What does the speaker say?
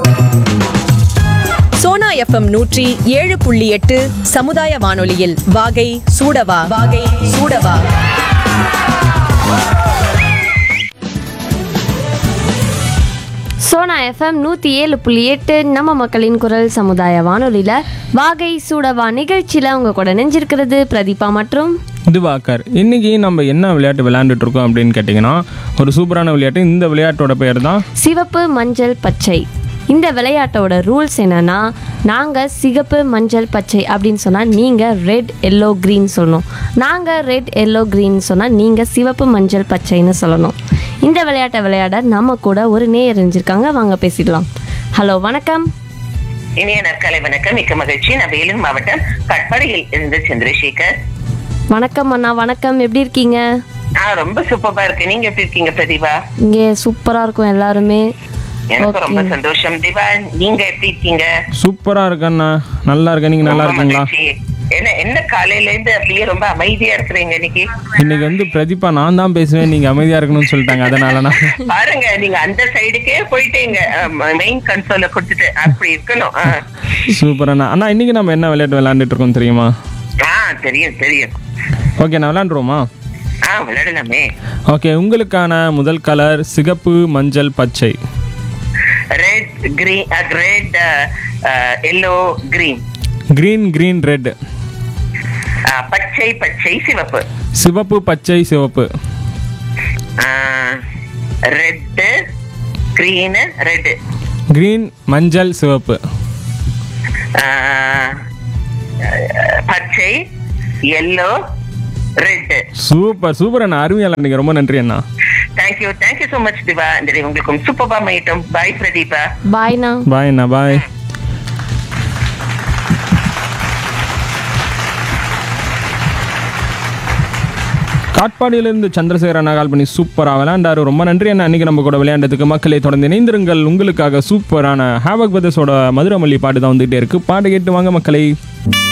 Sona FM நூற்றி ஏழு புள்ளி எட்டு சமுதாய வானொலியில் வாகை சூடவா வாகை சூடவா சோனா எஃப்எம் நூற்றி ஏழு புள்ளி எட்டு நம்ம மக்களின் குரல் சமுதாய வானொலியில் வாகை சூடவா நிகழ்ச்சியில் உங்கள் கூட நெஞ்சிருக்கிறது பிரதீபா மற்றும் இதுவாக்கர் இன்னைக்கு நம்ம என்ன விளையாட்டு விளையாண்டுட்டு இருக்கோம் அப்படின்னு கேட்டிங்கன்னா ஒரு சூப்பரான விளையாட்டு இந்த விளையாட்டோட பேர் தான் சிவப்பு மஞ்சள் பச்சை இந்த விளையாட்டோட ரூல்ஸ் என்னன்னா நாங்கள் சிகப்பு மஞ்சள் பச்சை அப்படின்னு சொன்னால் நீங்கள் ரெட் எல்லோ க்ரீன் சொல்லணும் நாங்கள் ரெட் எல்லோ க்ரீன் சொன்னால் நீங்கள் சிவப்பு மஞ்சள் பச்சைன்னு சொல்லணும் இந்த விளையாட்டை விளையாட நம்ம கூட ஒரு நேயர் இருந்திருக்காங்க வாங்க பேசிடலாம் ஹலோ வணக்கம் இனிய நற்காலை வணக்கம் மிக்க மகிழ்ச்சி நான் வேலூர் மாவட்டம் கட்பாடியில் இருந்து சந்திரசேகர் வணக்கம் அண்ணா வணக்கம் எப்படி இருக்கீங்க ஆஹ் ரொம்ப சூப்பரா இருக்கு நீங்க எப்படி இருக்கீங்க பிரதிபா இங்கே சூப்பராக இருக்கும் எல்லாருமே எனக்கு ரொம்ப சந்தோஷம் திவா நீங்க எப்படி இருக்கீங்க சூப்பராக இருக்கண்ணா நல்லா இருக்கேன் நீங்கள் நல்லா ரொம்ப இருக்கீங்களா மகிழ்ச்சி. என்ன என்ன காலையில இருந்து அப்படியே ரொம்ப அமைதியா இருக்கிறீங்க இன்னைக்கு இன்னைக்கு வந்து பிரதீபா நான் தான் பேசுவேன் நீங்கள் அமைதியாக இருக்கணும்னு சொல்லிட்டாங்க அதனால நான் பாருங்க நீங்க அந்த சைடுக்கே போயிட்டீங்க மெயின் கன்சோல கொடுத்துட்டு அப்படி இருக்கணும் ஆ. சூப்பர் அண்ணா அண்ணா இன்னைக்கு நம்ம என்ன விளையாட்டு விளையாண்டுட்டு இருக்கோம் தெரியுமா ஆ தெரியும் தெரியும் ஓகே நான் விளையாண்டுருவோமா ஆ விளையாடலாமே ஓகே உங்களுக்கான முதல் கலர் சிகப்பு மஞ்சள் பச்சை red green red yellow green green green red பச்சை பச்சை சிவப்பு சிவப்பு பச்சை சிவப்பு ரெட்டு கிரீன் ரெட்டு கிரீன் மஞ்சள் சிவப்பு பச்சை எல்லோ ரெட் சூப்பர் சூப்பர் அண்ணா அருமையால நீங்கள் ரொம்ப நன்றி அண்ணா தேங்க்யூ தேங்க்யூ ஸோ மச் திவா இந்த day உங்களுக்கு சூப்பர்பா மைட்டம் பாய் பிரதீபா பாய்ண்ணா பாய் அண்ணா பாய் காட்பாடியிலிருந்து சந்திரசேகர் அண்ணா கால் பண்ணி சூப்பராக விளையாண்டாரு ரொம்ப நன்றி அண்ணா அன்னைக்கு நம்ம கூட விளையாண்டதுக்கு மக்களை தொடர்ந்து இணைந்திருங்கள் உங்களுக்காக சூப்பரான ஹேவக் பிரதர்ஸோட மதுரமல்லி பாட்டு தான் வந்துகிட்டே இருக்கு பாட்டு கேட்டு வாங்க மக்களை